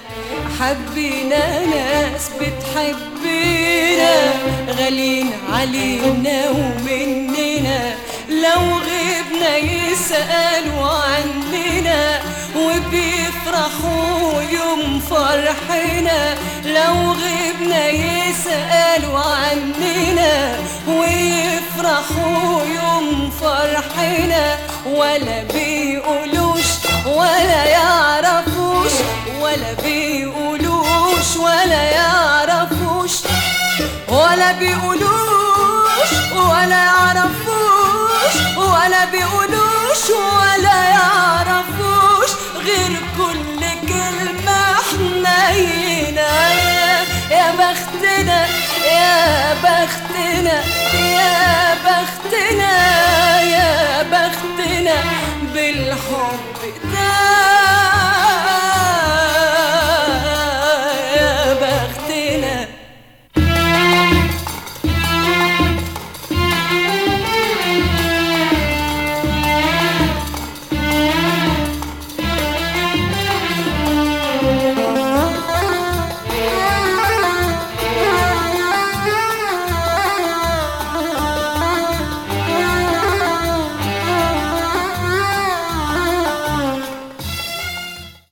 حبينا ناس بتحبنا غالين علينا ومننا لو غبنا يسألوا عننا وبيفرحوا يوم فرحنا لو غبنا يسألوا عننا ويفرحوا يوم فرحنا ولا بيقولوش ولا يعرفوش ولا بيقولوش ولا يعرفوش ولا بيقولوش ولا يعرفوش ولا بيقولوش ولا يعرفوش غير كل كلمة حنينة يا بختنا يا بختنا يا بختنا يا بختنا بالحب ده